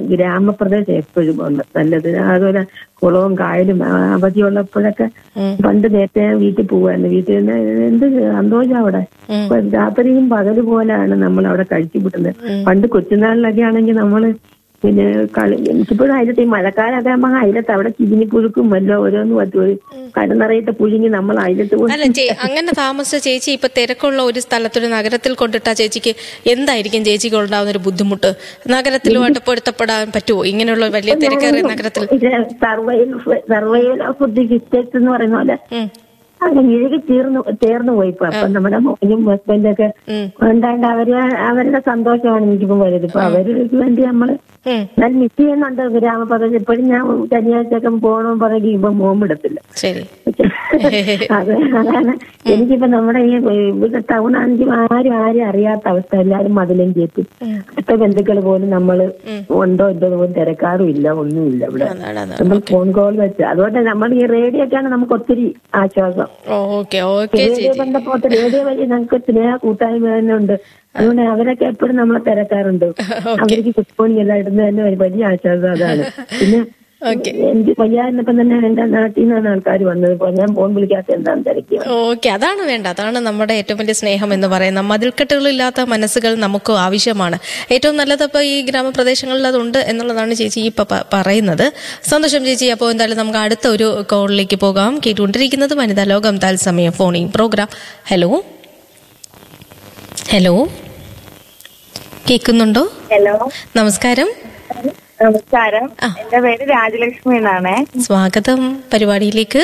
ഗ്രാമപ്രദേശം എപ്പോഴും ഉണ്ട് നല്ലത് അതുപോലെ കുളവും കായലും ആ, അവധിയുള്ളപ്പോഴൊക്കെ പണ്ട് നേരത്തെ ഞാൻ വീട്ടിൽ പോവായിരുന്നു വീട്ടിൽ നിന്ന് എന്ത് സന്തോഷം അവിടെ ഇപ്പൊ രാത്രിയും പകല് പോലെയാണ് നമ്മൾ അവിടെ കഴിച്ചു വിട്ടുന്നത് പണ്ട് കൊച്ചുനാളിലൊക്കെ ആണെങ്കിൽ നമ്മള് പിന്നെ കളി എനിക്കിപ്പോഴും അതിലത്ത് ഈ മഴക്കാലൊക്കെ ആകുമ്പോ അതിലത്ത് അവിടെ ചിരിഞ്ഞി പുഴുക്കും വല്ലോ ഓരോന്ന് പറ്റും ഒരു കടന്നറിയിട്ട് പുഴുങ്ങി നമ്മൾ അതിലത്ത് പോയി അല്ല ചേ അങ്ങനെ താമസിച്ച ചേച്ചി ഇപ്പൊ തിരക്കുള്ള ഒരു സ്ഥലത്തൊരു നഗരത്തിൽ കൊണ്ടിട്ടാ ചേച്ചിക്ക് എന്തായിരിക്കും ചേച്ചിക്ക് ഉണ്ടാവുന്ന ഒരു ബുദ്ധിമുട്ട് നഗരത്തിലുമായിട്ട് പൊരുത്തപ്പെടാൻ പറ്റുമോ ഇങ്ങനെയുള്ള വലിയ തിരക്കേറിയ നഗരത്തിൽ survival survival of the fittest എന്ന് പറയുന്ന പോലെ ഉം. അങ്ങനെ ഇഴുകി തീർന്നു തീർന്നു പോയി ഇപ്പൊ അപ്പൊ നമ്മുടെ മോനും ഹസ്ബൻഡൊക്കെ ഉം. ഉണ്ടാണ്ട് അവര് അവരുടെ സന്തോഷമാണ് എനിക്കിപ്പോ വലുത് ഇപ്പൊ അവർക്ക് വേണ്ടി നമ്മള് ഉം. ഞാൻ മിസ് ചെയ്യുന്നുണ്ട് ഗ്രാമപ്രദേശം ഇപ്പോഴും ഞാൻ ശനിയാഴ്ചയൊക്കെ പോകണമെന്ന് പറഞ്ഞെങ്കിൽ ഇപ്പൊ മോൻ വിടത്തില്ല ശരി അത് അതാണ് എനിക്കിപ്പോ നമ്മുടെ ഈ ഇവിടെ ടൗൺ ആണെങ്കിൽ ആരും ആരും അറിയാത്ത അവസ്ഥ എല്ലാരും മതിലും കയറ്റി അടുത്ത ബന്ധുക്കൾ പോലും നമ്മള് ഉണ്ടോ ഇല്ലോ എന്ന് പോലും തിരക്കാറും ഇല്ല ഒന്നുമില്ല ഇവിടെ അതാണ് അതാണ് നമ്മൾ ഫോൺ കോൾ വെച്ച് അതുകൊണ്ട് നമ്മൾ ഈ റേഡിയോ ഒക്കെയാണ് നമുക്ക് ഒത്തിരി ആശ്വാസം ഓക്കെ ഓക്കെ റേഡിയോ ചേച്ചി ബന്ധപ്പെട്ട് റേഡിയോ വഴി നമുക്ക് സ്നേഹ കൂട്ടായ്മ തന്നെ ഉണ്ട് അതുകൊണ്ട് അവരൊക്കെ എപ്പോഴും നമ്മളെ തിരക്കാറുണ്ട് അവർക്ക് കുത്തോണി എല്ലാം ഇടുന്നത് തന്നെ ഒരു വലിയ ആശ്വാസം അതാണ് പിന്നെ എനിക്ക് വയ്യായിരുന്നപ്പം തന്നെ എന്റെ നാട്ടിൽ നിന്നാണ് ആൾക്കാർ വന്നത് ഇപ്പൊ ഞാൻ ഫോൺ വിളിക്കാത്ത എന്താണെന്ന് തിരക്കുക ഓക്കെ അതാണ് വേണ്ട അതാണ് നമ്മുടെ ഏറ്റവും വലിയ സ്നേഹം എന്ന് പറയുന്നത് മതിൽക്കെട്ടുകളില്ലാത്ത മനസ്സുകൾ നമുക്ക് ആവശ്യമാണ് ഏറ്റവും നല്ലത് ഇപ്പോൾ ഈ ഗ്രാമപ്രദേശങ്ങളിൽ അതുണ്ട് എന്നുള്ളതാണ് ചേച്ചി ഇപ്പൊ പ- പറയുന്നത് സന്തോഷം ചേച്ചി അപ്പോൾ എന്തായാലും നമുക്ക് അടുത്ത ഒരു കോളിലേക്ക് പോകാം കേട്ടുകൊണ്ടിരിക്കുന്നത് വനിതാ ലോകം തത്സമയം ഫോണിംഗ് പ്രോഗ്രാം ഹലോ ഹലോ കേൾക്കുന്നുണ്ടോ ഹലോ നമസ്കാരം നമസ്കാരം എന്റെ പേര് രാജലക്ഷ്മി എന്നാണേ സ്വാഗതം പരിപാടിയിലേക്ക്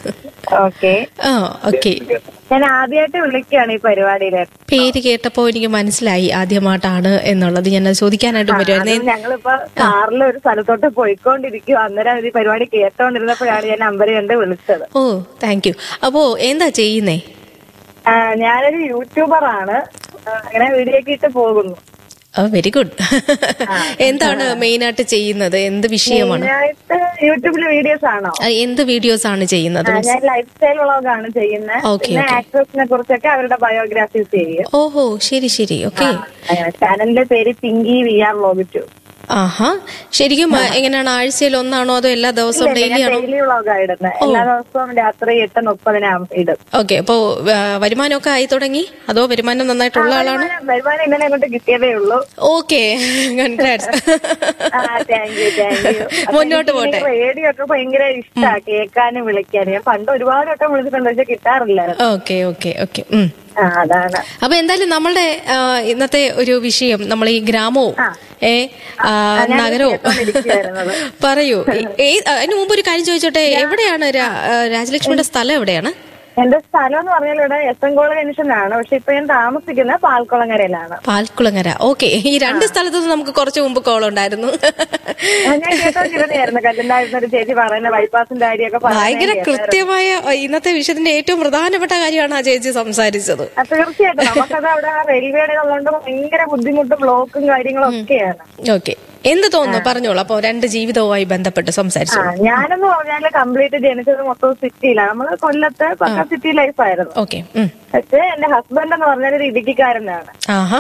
ഓക്കെ ആ ഓക്കെ ഞാൻ ആദ്യമായിട്ട് വിളിക്കുകയാണ് ഈ പരിപാടിയില് പേര് കേട്ടപ്പോ എനിക്ക് മനസ്സിലായി ആദ്യമായിട്ടാണ് എന്നുള്ളത് ഞാൻ അത് ചോദിക്കാനായിട്ട് വരുമായിരുന്നു ഞങ്ങളിപ്പോ കാറിൽ ഒരു സ്ഥലത്തോട്ട് പോയിക്കൊണ്ടിരിക്കും അന്നേരം ഈ പരിപാടി കേട്ടോണ്ടിരുന്നപ്പോഴാണ് ഞാൻ നമ്പർ കണ്ട് വിളിച്ചത് ഓ താങ്ക് യു അപ്പോ എന്താ ചെയ്യുന്നേ ആ, ഞാനൊരു യൂട്യൂബറാണ് ആ, അങ്ങനെ വീഡിയോ ഒക്കെ ഇട്ട് പോകുന്നു വെരി ഗുഡ് എന്താണ് മെയിൻ ആയിട്ട് ചെയ്യുന്നത് എന്ത് വിഷയമാണ് മെയിനായിട്ട് യൂട്യൂബില് വീഡിയോസ് ആണോ ആ, എന്ത് വീഡിയോസ് ആണ് ചെയ്യുന്നത് ആ, ഞാൻ ലൈഫ് സ്റ്റൈൽ വ്ളോഗാണ് ചെയ്യുന്നത് Okay, പിന്നെ okay. ആക്ട്രസിനെ കുറിച്ചൊക്കെ അവരുടെ ബയോഗ്രാഫീസ് ചെയ്യും ഓഹോ ശരി ശരി ഓക്കെ ചാനലിന്റെ പേര് Pinky V R vlog two ആഹാ ശരിക്കും ആ, എങ്ങനെയാണ് ആഴ്ചയിൽ ഒന്നാണോ അതോ എല്ലാ ദിവസവും ഡെയിലി ആണോ ഡെയിലി വ്ളോഗാ ഇടുന്നത് എല്ലാ ദിവസവും രാത്രി എട്ട് മുപ്പതിനാകും ഇടും ഓക്കെ അപ്പോ ആ, വരുമാനമൊക്കെ ആയി തുടങ്ങി അതോ വരുമാനം നന്നായിട്ടുള്ള ആളാണ് വരുമാനം- വരുമാനം ഇന്നലെ അങ്ങോട്ട് കിട്ടിയതേ ഉള്ളൂ ഓക്കെ കൺഗ്രാറ്റ്സ് ആ താങ്ക് യു താങ്ക് യു മുന്നോട്ട് പോട്ടെ. റേഡിയോ ഒക്കെ ഭയങ്കര ഇഷ്ടാ കേൾക്കാനും വിളിക്കാനും ഞാൻ പണ്ട് ഒരുപാട് വട്ടം വിളിച്ചിട്ടുണ്ട് പക്ഷെ കിട്ടാറില്ലായിരുന്നു ഓക്കെ ഓക്കെ ഓക്കെ ഉം ആ അതാണ് അപ്പൊ എന്തായാലും നമ്മളുടെ ആ, ഇന്നത്തെ ഒരു വിഷയം നമ്മൾ ഈ ഗ്രാമവും ഏ ആ, നഗരവും കേട്ടോണ്ടിരിക്കുകയായിരുന്നത്. പറയൂ ഏ- അതിന് മുമ്പ് ഒരു കാര്യം ചോദിച്ചോട്ടെ എവിടെയാണ് രാ- ആ, രാജലക്ഷ്മിയുടെ സ്ഥലം എവിടെയാണ് എന്റെ സ്ഥലം എന്ന് പറഞ്ഞാൽ ഇവിടെ എസ് എൻ കോളേജ് ജംഗ്ഷനാണ് പക്ഷെ ഇപ്പൊ ഞാൻ താമസിക്കുന്നത് പാൽക്കുളങ്ങരയിലാണ് പാൽക്കുളങ്ങര ഓക്കെ ഈ രണ്ട് സ്ഥലത്തു നിന്ന് നമുക്ക് കുറച്ച് മുമ്പ് കോൾ ഉണ്ടായിരുന്നു ആ, ഞാൻ കേട്ടോണ്ടിരുന്നായിരുന്നു കല്ലുണ്ടായിരുന്ന ഒരു ചേച്ചി പറയുന്ന ബൈപ്പാസിന്റെ കാര്യമൊക്കെ ഭയങ്കര പറയുന്നത് കൃത്യമായ ആ, ഇന്നത്തെ വിഷയത്തിന്റെ ഏറ്റവും പ്രധാനപ്പെട്ട കാര്യമാണ് ആ ചേച്ചി സംസാരിച്ചത് ആ, തീർച്ചയായിട്ടും നമുക്കത് അവിടെ റെയിൽവേയുടെ ഉള്ളതുകൊണ്ട് ഭയങ്കര ബുദ്ധിമുട്ടും ബ്ലോക്കും കാര്യങ്ങളും ഒക്കെയാണ് ഓക്കെ എന്ത് തോന്നുന്നു പറഞ്ഞോളൂ അപ്പൊ രണ്ട് ജീവിതവുമായി ബന്ധപ്പെട്ട് സംസാരിച്ചു ആ ഞാനെന്ന് പറഞ്ഞാല് കംപ്ലീറ്റ് ജനിച്ചത് മൊത്തം സിറ്റിയിലാണ് നമ്മള് കൊല്ലത്ത് പക്ക സിറ്റി ലൈഫ് ആയിരുന്നു ഓക്കെ പക്ഷെ എന്റെ ഹസ്ബൻഡ് എന്ന് പറഞ്ഞാൽ ഒരു ഇടുക്കിക്കാരനാണ് ആഹാ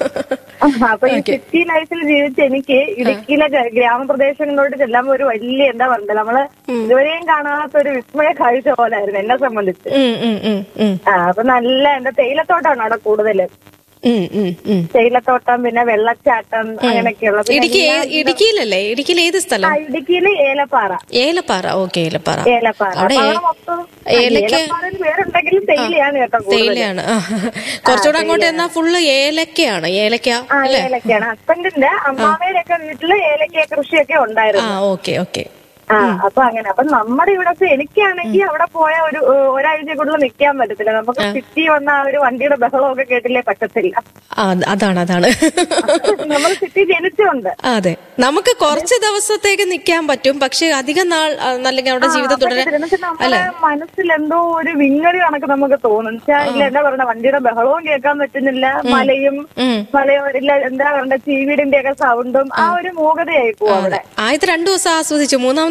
അപ്പൊ ഈ സിറ്റി ലൈഫിൽ ജീവിച്ച എനിക്ക് ഇടുക്കിയിലെ ഗ്ര- ഗ്രാമപ്രദേശങ്ങളിലോട്ട് ചെല്ലുമ്പോ ഒരു വലിയ എന്താ പറയുക നമ്മള് ഇതുവരെയും കാണാത്ത ഒരു വിസ്മയ കാഴ്ച പോലായിരുന്നു എന്നെ സംബന്ധിച്ച് ഉം, ഉം, ഉം, ഉം, ആ അപ്പൊ നല്ല എന്താ തേയിലത്തോട്ടമാണ് അവിടെ കൂടുതല് ഉം, ഉം, ഉം. തേയിലത്തോട്ടം പിന്നെ വെള്ളച്ചാട്ടം അങ്ങനെയൊക്കെയുള്ള പിന്നെ ഇടുക്കി ഏ- ഇടുക്കിയിലല്ലേ ഇടുക്കിയിൽ ഏത് ആ, സ്ഥലം ഇടുക്കിയില് ഏലപ്പാറ ഏലപ്പാറ ഓക്കെ ഏലപ്പാറ ഏലപ്പാറ അവിടെ അപ്പൊ ഏ- അവിടെ മൊത്തം ഏലക്ക ഏലപ്പാറയിൽ പേരുണ്ടെങ്കിലും തേയിലയാണ് കേട്ടോ കൂടുതൽ തേയിലയാണ് ആ. കുറച്ചുകൂടെ അങ്ങോട്ട് എന്നാ ഫുള്ള് ഏലക്കയാണ് ഏലക്ക ആ ഏലക്കയാണ് ഹസ്ബൻഡിന്റെ അമ്മാമേരൊക്കെ വീട്ടില് ഏലക്ക കൃഷിയൊക്കെ ആ ഉണ്ടായിരുന്നു ഓക്കെ ഓക്കെ ആ അപ്പൊ അങ്ങനെ അപ്പൊ നമ്മുടെ ഇവിടെ എനിക്കാണെങ്കിൽ അവിടെ പോയ ഒരു ഏഹ്, ഒരാഴ്ച കൂടുതൽ നിൽക്കാൻ പറ്റത്തില്ല നമുക്ക് സിറ്റി വന്ന ആ ഒരു വണ്ടിയുടെ ബഹളമൊക്കെ കേട്ടില്ലേ പറ്റത്തില്ല ആ, അതാണ് അതാണ് നമ്മൾ സിറ്റി ജനിച്ചുകൊണ്ട് ആ, അതെ നമുക്ക് കുറച്ച് ദിവസത്തേക്ക് നിൽക്കാൻ പറ്റും പക്ഷെ അധികം നാൾ ആ, അല്ലെങ്കിൽ അവിടെ ജീവിതം തുടരാൻ എന്നുവെച്ചാൽ നമ്മുടെ മനസ്സിൽ എന്തോ ഒരു വിങ്ങല് കണക്ക് നമുക്ക് തോന്നും വെച്ചാൽ ഇല്ല എന്താ പറയണ വണ്ടിയുടെ ബഹളവും കേൾക്കാൻ പറ്റുന്നില്ല മലയും ഉം. മലയോ ഇല്ല എന്താ പറയണ്ട ചീവീടിന്റെ ഒക്കെ സൗണ്ടും ആ ഒരു മൂകതയായി പോകും അവിടെ ആദ്യത്തെ രണ്ടു ദിവസം ആസ്വദിച്ചു മൂന്നാമത്തെ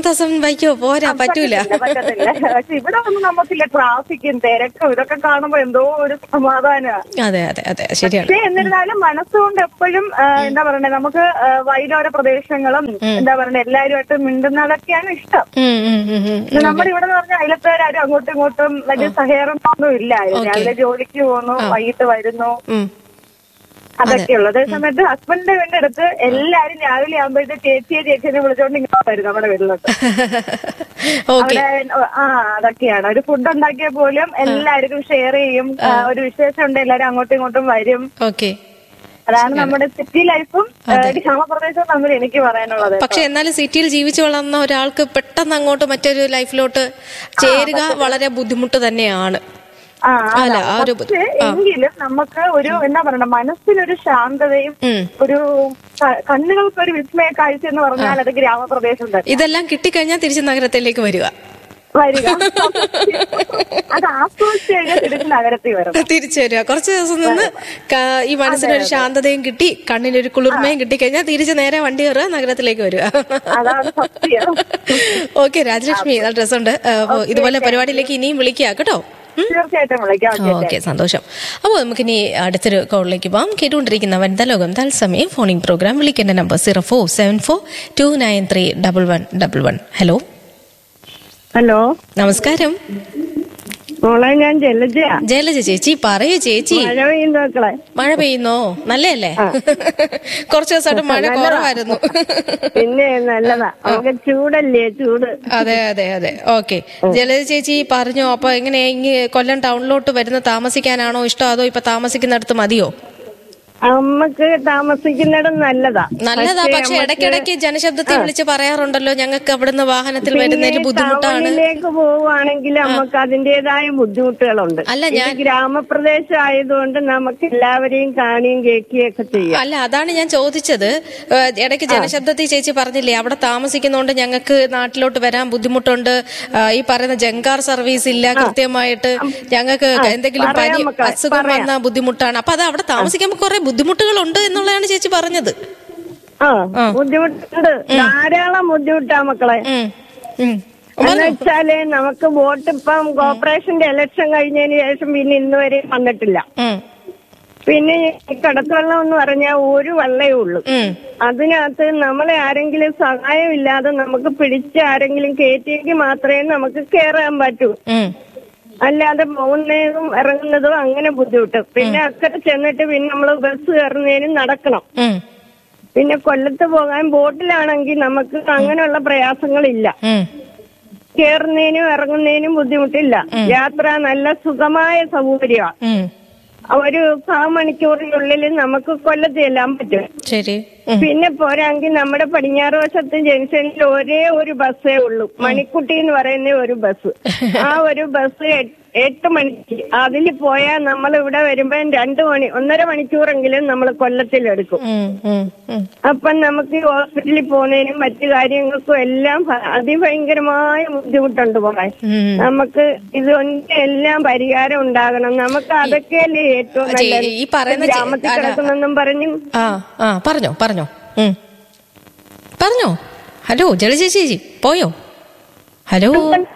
ആശ്വാസം വയ്ക്കോ പോരാ പറ്റൂല പറ്റത്തില്ല പക്ഷെ ഇവിടെ ഒന്നും നമുക്കില്ല ട്രാഫിക്കും തിരക്കും ഇതൊക്കെ കാണുമ്പോ എന്തോ ഒരു സമാധാനമാണ് അതെ അതെ അതെ ശരിയാണ് പക്ഷേ എന്നിരുന്നാലും മനസ്സുകൊണ്ട് എപ്പോഴും ആ, എന്താ പറയണ്ടേ നമുക്ക് ആ, വൈലോര പ്രദേശങ്ങളും എന്താ പറയണ്ടേ എല്ലാവരുമായിട്ട് മിണ്ടുന്നതൊക്കെയാണ് ഇഷ്ടം ഉം, ഉം, ഉം, ഉം. ഇത് നമ്മുടെ ഇവിടെ എന്ന് പറഞ്ഞാൽ അയലത്തുകാരും അങ്ങോട്ടും ഇങ്ങോട്ടും വലിയ സഹകരണമൊന്നും ഇല്ല രാവിലെ ജോലിക്ക് പോകുന്നു വൈകിട്ട് വരുന്നു ഉം. അതൊക്കെയുള്ളൂ അതേ സമയത്ത് ഹസ്ബൻഡിന്റെ വീടിന്റെ അടുത്ത് എല്ലാരും രാവിലെ ആകുമ്പോഴത്തെ ചേച്ചിയെ ചേച്ചിയെ വിളിച്ചോണ്ട് ഇങ്ങനെ വരും നമ്മുടെ വീട്ടിലോട്ട് ഓക്കെ അവിടെ ആ അതൊക്കെയാണ് ഒരു ഫുഡ് ഉണ്ടാക്കിയാൽ പോലും എല്ലാവർക്കും ഷെയർ ചെയ്യും ആ, ഒരു വിശേഷം ഉണ്ട് എല്ലാരും അങ്ങോട്ടും ഇങ്ങോട്ടും വരും ഓക്കെ അതാണ് നമ്മുടെ സിറ്റി ലൈഫും ഗ്രാമപ്രദേശവും തമ്മിൽ എനിക്ക് പറയാനുള്ളത് പക്ഷെ എന്നാലും സിറ്റിയിൽ ജീവിച്ചു വളർന്ന ഒരാൾക്ക് പെട്ടെന്ന് അങ്ങോട്ട് മറ്റൊരു ലൈഫിലോട്ട് ചേരുക വളരെ ബുദ്ധിമുട്ട് തന്നെയാണ് ആ അല്ല, അതാണ്. ആ ഒരു ബുദ്ധി- പക്ഷേ എങ്കിലും നമുക്ക് ഒരു എന്താ പറയണ്ട മനസ്സിനൊരു ശാന്തതയും ഉം. ഒരു ക- കണ്ണുകൾക്ക് ഒരു വിസ്മയ കാഴ്ച എന്ന് പറഞ്ഞാൽ അത് ഗ്രാമപ്രദേശം തന്നെ ഇതെല്ലാം കിട്ടിക്കഴിഞ്ഞാൽ തിരിച്ച് നഗരത്തിലേക്ക് വരിക വരിക അത് ആസ്വദിച്ച് കഴിഞ്ഞാൽ തിരിച്ച് നഗരത്തിൽ വരും തിരിച്ചു വരിക കുറച്ച് ദിവസം നിന്ന് ക- ഈ മനസ്സിനൊരു ശാന്തതയും കിട്ടി കണ്ണിനൊരു കുളിർമയും കിട്ടിക്കഴിഞ്ഞാൽ തിരിച്ച് നേരെ വണ്ടി കയറുക നഗരത്തിലേക്ക് വരിക അതാണ് സത്യം ഓക്കെ രാജലക്ഷ്മി നല്ല രസമുണ്ട് അപ്പൊ ഇതുപോലെ പരിപാടിയിലേക്ക് ഇനിയും വിളിക്കുക കേട്ടോ തീർച്ചയായിട്ടും വിളിക്കാം ഓക്കേ. ഓക്കെ സന്തോഷം അപ്പോൾ നമുക്കിനി അടുത്തൊരു കോളിലേക്ക് പോകാം കേട്ടുകൊണ്ടിരിക്കുന്ന വനിതാ ലോകം തത്സമയം ഫോണിംഗ് പ്രോഗ്രാം വിളിക്കേണ്ട number zero four seven four two nine three double one double one hello hello നമസ്കാരം മോളെ ഞാൻ ജലജയാ ജയലജ ചേച്ചി പറയൂ ചേച്ചി മഴ പെയ്യുന്ന മക്കളെ മഴ പെയ്യുന്നോ നല്ലല്ലേ കുറച്ചു ദിവസമായിട്ട് മഴ കുറവായിരുന്നു പിന്നെ നല്ലതാ നമുക്ക് ചൂടല്ലേ ചൂട് അതെ അതെ അതെ ഓക്കെ ജലജ ചേച്ചി പറഞ്ഞു അപ്പൊ എങ്ങനെ ഇങ്ങ് കൊല്ലം ടൗണിലോട്ട് വരുന്ന താമസിക്കാനാണോ ഇഷ്ടം അതോ ഇപ്പൊ താമസിക്കുന്നിടത്ത് മതിയോ അമ്മക്ക് താമസിക്കുന്നിടം നല്ലതാ നല്ലതാ പക്ഷെ ഇടയ്ക്കിടയ്ക്ക് ജനശബ്ദത്തിൽ വിളിച്ച് പറയാറുണ്ടല്ലോ ഞങ്ങൾക്ക് അവിടുന്ന് വാഹനത്തിൽ വരുന്നതിന് ബുദ്ധിമുട്ടാണ് ടൗണിലേക്ക് പോവുകയാണെങ്കിൽ നമുക്ക് അതിന്റേതായ ബുദ്ധിമുട്ടുകളുണ്ട് അല്ല, ഇത് ഗ്രാമപ്രദേശം ആയതുകൊണ്ട് നമുക്ക് എല്ലാവരെയും കാണുകയും കേൾക്കുകയും ഒക്കെ ചെയ്യാം അല്ല അതാണ് ഞാൻ ചോദിച്ചത് ഏഹ് ഇടയ്ക്ക് ജനശബ്ദത്തിൽ ചേച്ചി പറഞ്ഞില്ലേ അവിടെ താമസിക്കുന്നതുകൊണ്ട് ഞങ്ങൾക്ക് നാട്ടിലോട്ട് വരാൻ ബുദ്ധിമുട്ടുണ്ട് ആ, ഈ പറയുന്ന ജങ്കാർ സർവീസ് ഇല്ല കൃത്യമായിട്ട് ഞങ്ങൾക്ക് എന്തെങ്കിലും പറയാം പനി മക്കളെ, അസുഖം വന്ന ബുദ്ധിമുട്ടാണ് അപ്പൊ അത് അവിടെ താമസിക്കുമ്പോൾ കുറെ ബുദ്ധിമുട്ടുകളുണ്ട് എന്നുള്ളതാണ് ചേച്ചി പറഞ്ഞത് ആ ബുദ്ധിമുട്ടുണ്ട് ധാരാളം ബുദ്ധിമുട്ടാ മക്കളെ ഉം. ഉം. എന്ന് വെച്ചാല് നമുക്ക് വോട്ട് ഇപ്പം കോർപ്പറേഷന്റെ ഇലക്ഷൻ കഴിഞ്ഞതിന് ശേഷം പിന്നെ ഇന്ന് വരെ വന്നിട്ടില്ല ഉം. പിന്നെ ഈ കടത്തുവെള്ളം എന്ന് പറഞ്ഞാൽ ഒരു വെള്ളേ ഉള്ളൂ ഉം. അതിനകത്ത് നമ്മളെ ആരെങ്കിലും സഹായമില്ലാതെ നമുക്ക് പിടിച്ച് ആരെങ്കിലും കയറ്റിയെങ്കിൽ മാത്രമേ നമുക്ക് കയറാൻ പറ്റൂ ഉം. അല്ലാതെ പോകുന്നതും ഇറങ്ങുന്നതും അങ്ങനെ ബുദ്ധിമുട്ട് പിന്നെ അക്കരെ ചെന്നിട്ട് പിന്നെ നമ്മൾ ബസ് കയറുന്നതിനും നടക്കണം ഉം. പിന്നെ കൊല്ലത്ത് പോകാൻ ബോട്ടിലാണെങ്കിൽ നമുക്ക് അങ്ങനെയുള്ള പ്രയാസങ്ങളില്ല ഉം. കയറുന്നതിനും ഇറങ്ങുന്നതിനും ബുദ്ധിമുട്ടില്ല യാത്ര നല്ല സുഖമായ സൗകര്യമാണ് ഉം. ഒരു കാ മണിക്കൂറിനുള്ളിൽ നമുക്ക് കൊല്ലത്ത് ചെല്ലാൻ പറ്റും ശരി ഉം. പിന്നെ പോരാങ്കിൽ നമ്മുടെ പടിഞ്ഞാറ് വശത്ത് ജംഗ്ഷനിൽ ഒരേ ഒരു ബസ്സേ ഉള്ളൂ മണിക്കുട്ടി എന്ന് പറയുന്ന ഒരു ബസ് ആ ഒരു ബസ് എ- എട്ട് മണിക്ക് അതിൽ പോയാൽ നമ്മൾ ഇവിടെ വരുമ്പോ രണ്ട് മണി ഒന്നര മണിക്കൂറെങ്കിലും നമ്മൾ കൊല്ലത്തിലെടുക്കും ഉം. ഉം. ഉം. അപ്പം നമുക്ക് ഈ ഹോസ്പിറ്റലിൽ പോകുന്നതിനും മറ്റു കാര്യങ്ങൾക്കും എല്ലാം ഭ- അതിഭയങ്കരമായ ബുദ്ധിമുട്ടുണ്ട് പോകാൻ ഉം. നമുക്ക് ഇതൊന്നും എല്ലാം പരിഹാരം ഉണ്ടാകണം നമുക്ക് അതൊക്കെയല്ലേ ഏറ്റവും ചേ- നല്ലത് ഈ പറയുന്ന ചേ- ഗ്രാമത്തിൽ അല്ല. കിടക്കുന്നെന്നും പറഞ്ഞു ആ ആ പറഞ്ഞോ പറഞ്ഞോ ഉം. പറഞ്ഞോ ഹലോ ജലജ ചേച്ചി പോയോ ഹലോ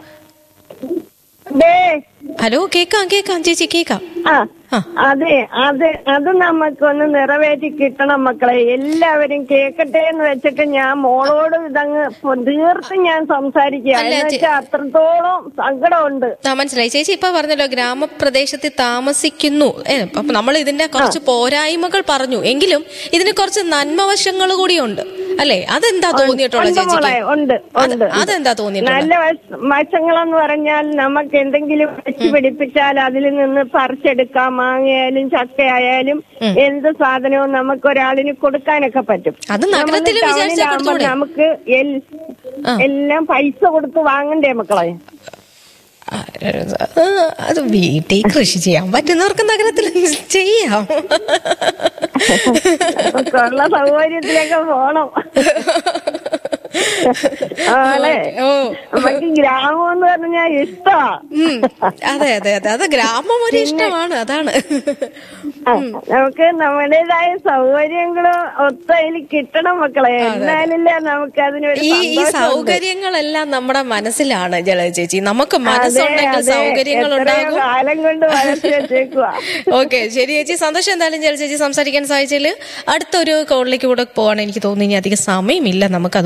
ദേ, ഹലോ കേക്കാം കേക്കാം ചേച്ചി കേക്കാം ആ ആ. അതെ അത് അത് നമുക്കൊന്ന് നിറവേറ്റി കിട്ടണം മക്കളെ എല്ലാവരും കേക്കട്ടെ എന്ന് വെച്ചിട്ട് ഞാൻ മോളോട് ഇതങ്ങ് പൊ- തീർത്തും ഞാൻ സംസാരിക്കുക അല്ല, എന്ന് ചേ- വെച്ചാൽ അത്രത്തോളം സങ്കടമുണ്ട് ആ മനസ്സിലായി ചേച്ചി ഇപ്പൊ പറഞ്ഞല്ലോ ഗ്രാമപ്രദേശത്തിൽ താമസിക്കുന്നു ഏ, അപ്പൊ നമ്മൾ ഇതിന്റെ കുറച്ച് പോരായ്മകൾ പറഞ്ഞു എങ്കിലും ഇതിന് കുറച്ച് നന്മവശങ്ങൾ കൂടിയുണ്ട് അല്ലേ അതെന്താ തോന്നിയിട്ടുള്ള ഉണ്ട് മോളെ ചേച്ചിക്ക് ഉണ്ട് അത് ഉണ്ട് അതെന്താ തോന്നിയിട്ടുള്ളത് നല്ല വശ- വശങ്ങളെന്ന് പറഞ്ഞാൽ നമുക്ക് എന്തെങ്കിലും വെച്ച് പിടിപ്പിച്ചാൽ അതിൽ നിന്ന് പറിച്ചെടുക്കാം മാങ്ങയായാലും ചക്കയായാലും എന്ത് സാധനവും നമുക്ക് ഒരാളിന് കൊടുക്കാനൊക്കെ പറ്റും അത് നമ്മള് നഗരത്തിൽ വിചാരിച്ചാൽ ടൗണിലാവുമ്പോ കൊടുത്തൂടെ? നമുക്ക് എൽ- എല്ലാം പൈസ കൊടുത്ത് വാങ്ങണ്ടേ മക്കളെ ആ, അത് വീട്ടിൽ കൃഷി ചെയ്യാൻ പറ്റുന്നവർക്ക് നഗരത്തിൽ ചെയ്യാം നമുക്കുള്ള സൗകര്യത്തിലൊക്കെ പോണം ആണല്ലേ ഓ നമുക്ക് ഗ്രാമം എന്ന് പറഞ്ഞാൽ ഇഷ്ടമാ ഉം. അതെ അതെ അതെ അത് ഗ്രാമം ഒരു ഇഷ്ടമാണ് അതാണ് ആ, നമുക്ക് നമ്മുടേതായ സൗകര്യങ്ങളും ഒത്തതിൽ കിട്ടണം മക്കളെ എന്നാലല്ലേ നമുക്ക് അതിനൊരു ഈ ഈ സന്തോഷം സൗകര്യങ്ങളെല്ലാം നമ്മുടെ മനസ്സിലാണ് ജല ചേച്ചി നമുക്ക് മനസ്സുണ്ടെങ്കിൽ സൗകര്യങ്ങൾ ഉണ്ടാകും കാലം കൊണ്ട് വളർത്തി വെച്ചേക്കുവാ ഓക്കെ ശരി ചേച്ചി സന്തോഷം എന്തായാലും ജല ചേച്ചി സംസാരിക്കാൻ സാധിച്ചതിൽ അടുത്തൊരു കോളിലേക്ക് കൂടെ പോകാൻ എനിക്ക് തോന്നുന്നു ഇനി അധികം സമയമില്ല നമുക്ക്